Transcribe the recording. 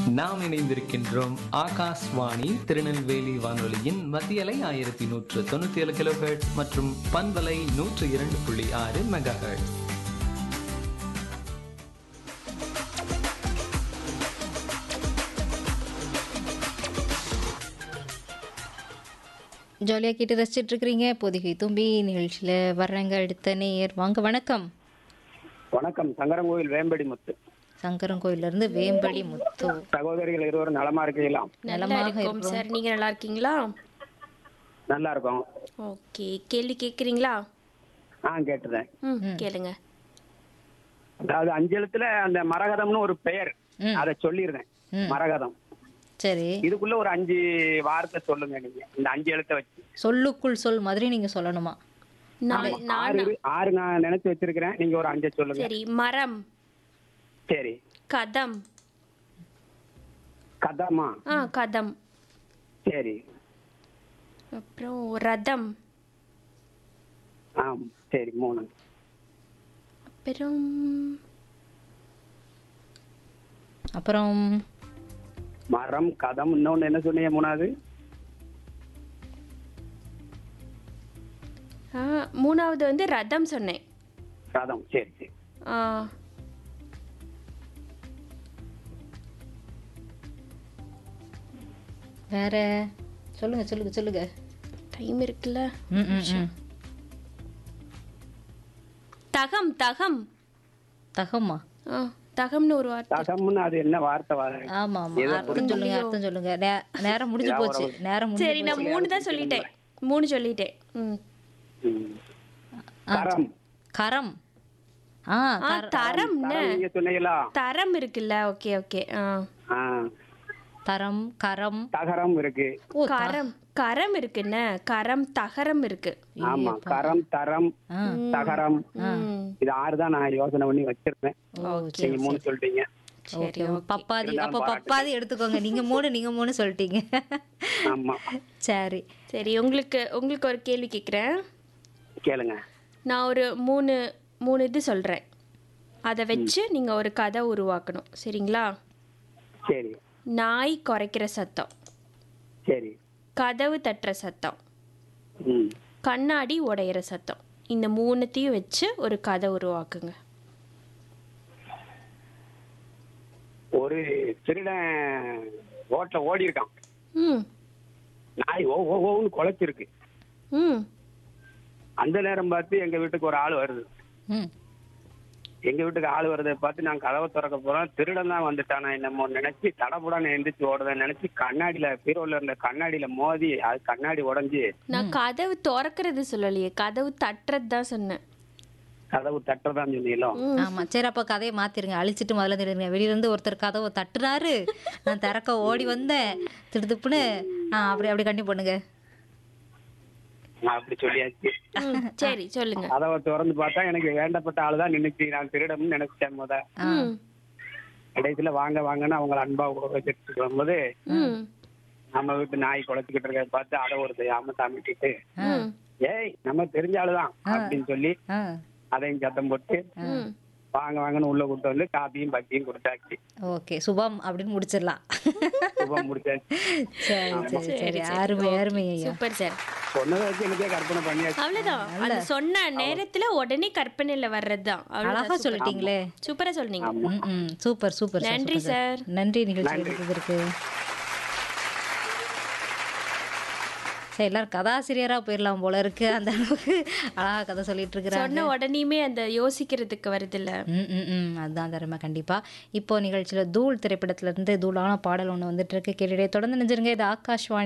நாம் இணைந்திருக்கின்றோம் ஆகாஷ்வாணி திருநெல்வேலி வானொலியின் மத்தியலை ஆயிரத்தி நூற்று தொண்ணூத்தி ஏழு கிலோஹெர்ட்ஸ் மற்றும் பண்பலை நூற்று இரண்டு புள்ளி ஆறு மெகா ஜாலியாக கேட்டு ரசிச்சிட்டு இருக்கிறீங்க பொதிகை தும்பி நிகழ்ச்சியில் வர்றங்க அடுத்த நேயர் வாங்க வணக்கம் வணக்கம் சங்கரங்கோவில் வேம்படி முத்து சங்கரன் கோயிலிருந்து வேம்படி முத்து சகோதரிகள் இருவரும் நலமா இருக்கீங்களா நல்லா நலமாக இருக்கோம் சார் நீங்க நல்லா இருக்கீங்களா நல்லா இருக்கோம் ஓகே கேள்வி கேக்குறீங்களா ஆ கேட்டுறேன் ம் கேளுங்க அதாவது அஞ்செழுத்துல அந்த மரகதம்னு ஒரு பெயர் ம். அதை சொல்லிடுறேன் ம். மரகதம் சரி இதுக்குள்ள ஒரு அஞ்சு வார்த்தை சொல்லுங்க நீங்க இந்த அஞ்சு எழுத்தை வச்சு சொல்லுக்குள் சொல் மாதிரி நீங்கள் சொல்லணுமா நான் ஆறு நான் இரு- ஆறு நான் நினைச்சு வச்சிருக்கிறேன் நீங்க ஒரு அஞ்சை சொல்லுங்க சரி மரம் சரி கதம் கதமா ஆ கதம் சரி அப்புறம் ரதம் ஆ சரி மூணு அப்புறம் அப்புறம் மரம் கதம் இன்னொன்னு என்ன சொன்னீங்க மூணாவது ஆ, மூணாவது வந்து ரதம் சொன்னேன் கதம் சரி சரி ஆ, வேற சொல்லுங்க சொல்லுங்க சொல்லுங்க டைம் இருக்குல்ல ம் ம் ம் தகம் தகம் தகமா ஆ, தகம்னு ஒரு வார்த்தை தகம்னு அது என்ன வார்த்தை வர ஆமா ஆமா அர்த்தம் சொல்லுங்க அர்த்தம் சொல்லுங்க நே- நேரம் முடிஞ்சு போச்சு நேரம் முடிஞ்சு சரி நான் மூணு தான் சொல்லிட்டேன் மூணு சொல்லிட்டேன் ம் ம். கரம் கரம் ஆ ஆ தரம் கரம் நீங்க சொன்னீங்களா தரம் இருக்குல்ல ஓகே ஓகே ஆ ஆ தரம் கரம் தகரம் இருக்கு ஓ கரம் கரம் இருக்குன்ன கரம் தகரம் இருக்கு ஆமா கரம் தரம் ஆ தகரம் ம், இது ஆறு தான் நான் யோசனை பண்ணி வச்சிருந்தேன் ஓகே நீங்க மூணு சொல்லிட்டீங்க ஓகே பப்பாதி அப்ப பப்பாதி எடுத்துக்கோங்க நீங்க மூணு நீங்க மூணு சொல்லிட்டீங்க ஆமா சரி சரி உங்களுக்கு உங்களுக்கு ஒரு கேள்வி கேட்குறேன் கேளுங்க நான் ஒரு மூணு மூணு இது சொல்கிறேன் அதை வச்சு நீங்கள் ஒரு கதை உருவாக்கணும் சரிங்களா சரி நாய் குறைக்கிற சத்தம் சரி கதவு தட்டுற சத்தம் ம் கண்ணாடி உடையிற சத்தம் இந்த மூணுத்தையும் வச்சு ஒரு கதை உருவாக்குங்க ஒரு திருடன் ரோட்ல ஓடி இருக்கான் ம் நாய் ஓ ஓ ஓன்னு குலைச்சிருக்கு ம் அந்த நேரம் பார்த்து எங்க வீட்டுக்கு ஒரு ஆள் வருது ம் எங்க வீட்டுக்கு ஆள் வரதை பார்த்து நான் கதவை திறக்க போறேன் திருடன் தான் வந்துட்டானா என்னமோ நினைச்சு தடபுடான்னு எந்திரிச்சு ஓடுறத நினைச்சு கண்ணாடியில பீரோல இருந்த கண்ணாடியில மோதி அது கண்ணாடி உடைஞ்சு நான் கதவு திறக்கிறது சொல்லலையே கதவு தட்டுறது தான் சொன்னேன் கதவு தட்டுறதான் சொன்னீங்களோ ஆமா சரி அப்ப கதையை மாத்திருங்க அழிச்சிட்டு முதல்ல தெரியுங்க வெளியில இருந்து ஒருத்தர் கதவை தட்டுறாரு நான் திறக்க ஓடி வந்தேன் திடுதுப்புன்னு ஆ அப்படி அப்படி கண்டி பண்ணுங்க நான் அப்படி சொல்லியாச்சு ம், சரி சொல்லுங்க கதவை திறந்து பார்த்தா எனக்கு வேண்டப்பட்ட ஆள் தான் நின்னுச்சு நான் திருடம்னு நினைச்சிட்டேன் முத ம் கடைசியில வாங்க வாங்கன்னு அவங்கள அன்பா வச்சுட்டு வரும்போது ம் நம்ம வீட்டு நாய் குலைச்சிக்கிட்டு இருக்கிறத பார்த்து அதை ஒரு தெரியாம தாமிட்டிட்டு ம் ஏய் நம்ம தெரிஞ்ச ஆளுதான் அப்படின்னு சொல்லி ஆ அதையும் சத்தம் போட்டு ம் வாங்க வாங்கன்னு உள்ள கூட்டு வந்து காப்பியும் பத்தியும் கொடுத்தாச்சு ஓகே சுபம் அப்படின்னு முடிச்சிடலாம் சுபம் முடிச்சாச்சு சரி சரி சரி அருமை அருமை ஐயா சூப்பர் சார் சொன்னதை வச்சு எனக்கே கற்பனை பண்ணியாச்சு அவ்வளவுதான் அது சொன்ன நேரத்துல உடனே கற்பனையில வர்றதுதான் அழகா சொல்லிட்டீங்களே சூப்பரா சொன்னீங்க ம், ம் சூப்பர் சூப்பர் சார், நன்றி சூப்பர் சார். நன்றி நிகழ்ச்சி எடுத்ததற்கு சரி எல்லாரும் கதாசிரியரா போயிடலாம் போல இருக்கு அந்த அளவுக்கு அழகா கதை சொல்லிட்டு இருக்கிறாங்க சொன்ன உடனேயுமே அந்த யோசிக்கிறதுக்கு வருதுல்ல ம் ம் ம் அதுதான் தருமை கண்டிப்பா இப்போ நிகழ்ச்சியில தூள் திரைப்படத்துல இருந்து தூளான பாடல் ஒன்று வந்துட்டு இருக்கு கேட்டுட்டே தொடர்ந்து நினைஞ்சிருங்க இது ஆகாஷ்வாணி